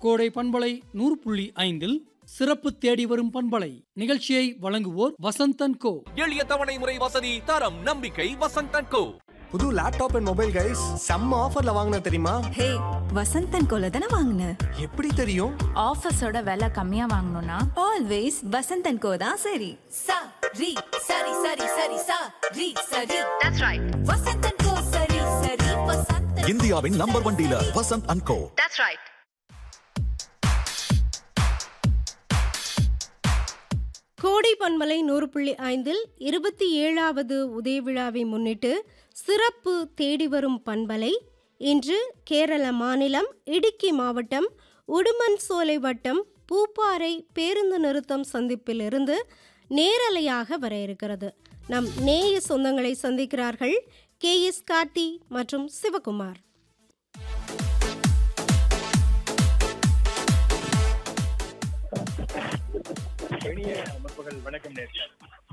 கோடை பண்பலை நூறு புள்ளி ஐந்தில் சிறப்பு தேடி வரும் பண்பலை நிகழ்ச்சியை வழங்குவோர் வசந்தன் கோ எளிய தவணை முறை வசதி தரம் நம்பிக்கை வசந்தன் கோ புது லேப்டாப் அண்ட் மொபைல் கைஸ் செம்ம ஆஃபர்ல வாங்கின தெரியுமா ஹே வசந்தன் கோல தானே வாங்கின எப்படி தெரியும் ஆஃபீஸோட விலை கம்மியா வாங்கணும்னா ஆல்வேஸ் வசந்தன் கோ தான் சரி sa ri sari sari sari sa ri sari that's right vasantan ko sari sari vasantan இந்தியாவின் number one dealer Vasanth and Co that's right கோடை பண்பலை நூறு புள்ளி ஐந்தில் இருபத்தி ஏழாவது உதய விழாவை முன்னிட்டு சிறப்பு தேடி வரும் பண்பலை இன்று கேரள மாநிலம் இடுக்கி மாவட்டம் உடுமன் சோலை வட்டம் பூப்பாறை பேருந்து நிறுத்தம் சந்திப்பிலிருந்து நேரலையாக வர இருக்கிறது நம் நேய சொந்தங்களை சந்திக்கிறார்கள் கே எஸ் கார்த்தி மற்றும் சிவகுமார் இனிய முற்பகல் வணக்கம் நேர்கள்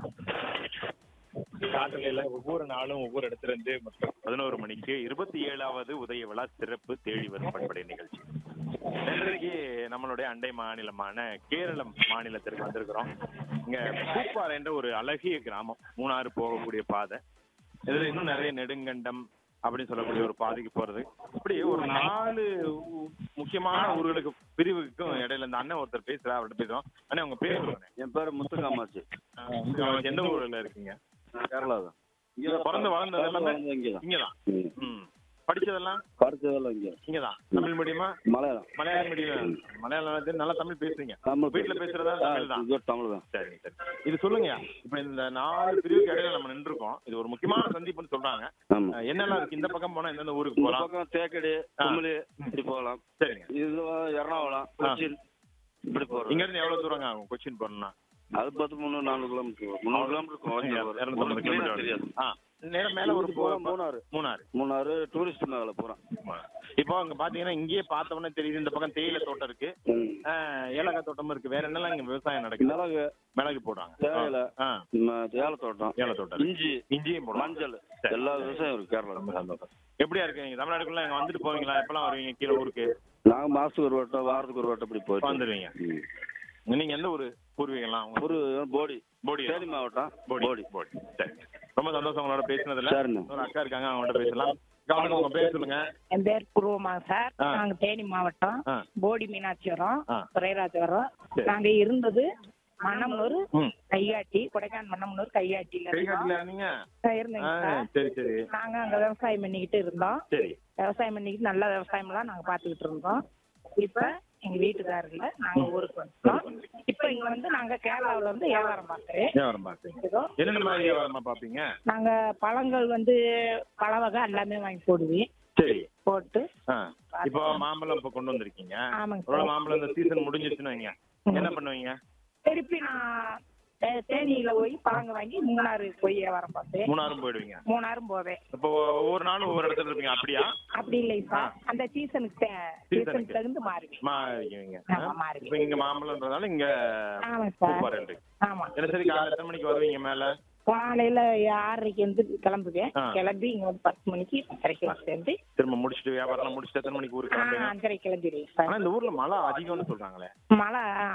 காட்டுல ஒவ்வொரு நாளும் ஒவ்வொரு இடத்துல இருந்து மொத்தம் பதினோரு மணிக்கு இருபத்தி ஏழாவது உதய விழா சிறப்பு தேடி வரும் பண்படை நிகழ்ச்சி இன்றைக்கு நம்மளுடைய அண்டை மாநிலமான கேரளம் மாநிலத்திற்கு வந்திருக்கிறோம் இங்க பூப்பாறை என்ற ஒரு அழகிய கிராமம் மூணாறு போகக்கூடிய பாதை இதுல இன்னும் நிறைய நெடுங்கண்டம் அப்படின்னு சொல்லக்கூடிய ஒரு பாதைக்கு போறது இப்படி ஒரு நாலு ஊ- முக்கியமான ஊர்களுக்கு பிரிவுக்கும் இடையில இந்த அண்ணன் ஒருத்தர் பேசுறா அவர்கிட்ட பேசுறோம் அண்ணா உங்க பேர் சொல்லுங்க என் பேரு முத்துக்காமாச்சு ஆஹ் உங்க எந்த ஊர்ல இருக்கீங்க நான் கேரளா தான் இங்க பிறந்து வளர்ந்தது எல்லாமே இங்கதான் இங்கதான் ம். படிச்சதெல்லாம் படிச்சதெல்லாம் இங்க இங்கதான் தமிழ் மீடியமா மலையாளம் மலையாள மீடியம் மலையாளம் வந்து நல்லா தமிழ் பேசுறீங்க தமிழ் வீட்டுல பேசுறதா தமிழ் தான் இது தமிழ் தான் சரி சரி இது சொல்லுங்க இப்ப இந்த நாலு பிரிவுக்கு இடையில நம்ம நின்றுருக்கோம் இது ஒரு முக்கியமான சந்திப்புன்னு சொல்றாங்க ஆமா அஹ் என்னெல்லாம் இருக்கு இந்த பக்கம் போனா எந்தெந்த ஊருக்கு இந்த போலாம் பக்கம் தேக்கடி குமிழி இப்படி போகலாம் சரிங்க இது எறணாகுளம் கொச்சின் இப்படி போறோம் இங்க இருந்து எவ்வளவு தூரங்க ஆகும் கொச்சின் போறோம்னா அது பார்த்து முந்நூறு நானூறு கிலோமீட்டர் வரும். முந்நூறு கிலோமீட்டர் இருக்கும் வண்டியில வரும். இருநூத்தம்பது ஒண்ணும் கிலோமீட்டர் தெரியாது ஆ நேரம் மேல ஒரு போலாம் போ- மூணாறு மூணாறு மூணாறு டூரிஸ்ட் மேல போறோம் இப்போ அங்க பாத்தீங்கன்னா இங்கேயே பார்த்த உடனே தெரியுது இந்த பக்கம் தேயிலை தோட்டம் இருக்கு ம். ஆஹ் ஏலக்காய் தோட்டமும் இருக்கு வேற என்னெல்லாம் இங்க விவசாயம் நடக்குது மிளகு மிளகு போடுறாங்க தேயிலை ஆ ம- ஏலத்தோட்டம் ஏல தோட்டம் இருக்கு. இஞ்சி இஞ்சியும் போடுறாங்க மஞ்சள் சரி. எல்லா விவசாயம் இருக்கு ரொம்ப கேரளா சந்தோஷம் எப்படியா இருக்கு நீங்க தமிழ்நாட்டுக்குள்ள இங்க வந்துட்டு போவீங்களா எப்பெல்லாம் வருவீங்க கீழே ஊருக்கு நாங்க மாசத்துக்கு ஒரு வட்டம் வாரத்துக்கு ஒரு வட்டம் இப்படி போயிட்டு வந்துருவீங்க ம். நீங்க எந்த ஊரு பூர்வீகம்லாம் உங்க ஒரு போடி போடி தேனி மாவட்டம் போடி போடி போடி சரி ரொம்ப சந்தோஷம் உங்களோட பேசினதுல சரிண்ணே ஒரு அக்கா இருக்காங்க அவங்கள்ட்ட பேசலாம் கவனம் உங்க பேர் சொல்லுங்க என் பேர் பூர்வமா சார் ஆ. நாங்க தேனி மாவட்டம் ஆ. போடி மீனாட்சிபுரம் ஆ. துரைராஜபுரம் சரி. நாங்க இருந்தது மன்னம்னூர் ம் கையாட்டி கொடைக்கானல் மன்னம்னூர் கையாட்டில கை இருந்தோம். காட்டுல நீங்க ஆ, இருந்தேங்க ஆ, சார் சரி சரி நாங்க அங்க விவசாயம் பண்ணிக்கிட்டு இருந்தோம் சரி விவசாயம் பண்ணிக்கிட்டு நல்ல விவசாயம் எல்லாம் நாங்க பாத்துக்கிட்டு இருந்தோம் இப்ப எங்க வீட்டுக்காரர்ல நாங்க ஊருக்கு வந்துட்டோம் இப்ப இங்க வந்து நாங்க கேரளாவுல வந்து வியாபாரம் பார்க்கிறேன் வியாபாரம் பார்த்தீங்க என்னென்ன மாதிரி வியாபாரமா பாப்பீங்க நாங்க பழங்கள் வந்து பழ வகை எல்லாமே வாங்கி போடுவேன் சரி போட்டு ஆ இப்போ மாம்பழம் இப்போ கொண்டு வந்திருக்கீங்க ஆமாங்க ஒரு சார் மாம்பழம் இந்த சீசன் முடிஞ்சிருச்சுன்னு வைங்க என்ன பண்ணுவீங்க திருப்பி நான் தே- தேனியில போய் பழங்க வாங்கி மூணாறு போய் வியாபாரம் பார்த்தேன் மூணாறும் போயிடுவீங்க மூணாறும் போவேன் இப்போ ஒவ்வொரு நாளும் ஒவ்வொரு இடத்துல இருப்பீங்க அப்படியா அப்படி இல்லை சார் அந்த சீசனுக்கு சீசனுக்கு தகுந்து மாறுவேன் மாறிக்குவீங்க ஆமா, மாறுவேன். இப்போ இங்க மாம்பழம்ன்றதால இங்க ஆமாங்க சார் பூப்பாறை இருக்கு ஆமா தினசரி காலை எத்தனை மணிக்கு வருவீங்க மேல காலையில ஆறரைக்கு வந்து கிளம்புவேன் ஆ. கிளம்பி இங்க வந்து பத்து மணிக்கு பத்தரைக்கு சேர்ந்து திரும்ப முடிச்சுட்டு வியாபாரம் முடிச்சுட்டு எத்தனை மணிக்கு ஊருக்கு கிளம்புவீங்க அஞ்சரை கிளம்பிடுவேன் சார் ஆனா இந்த ஊர்ல மழை அதிகம்னு சொல்றாங்களே மழை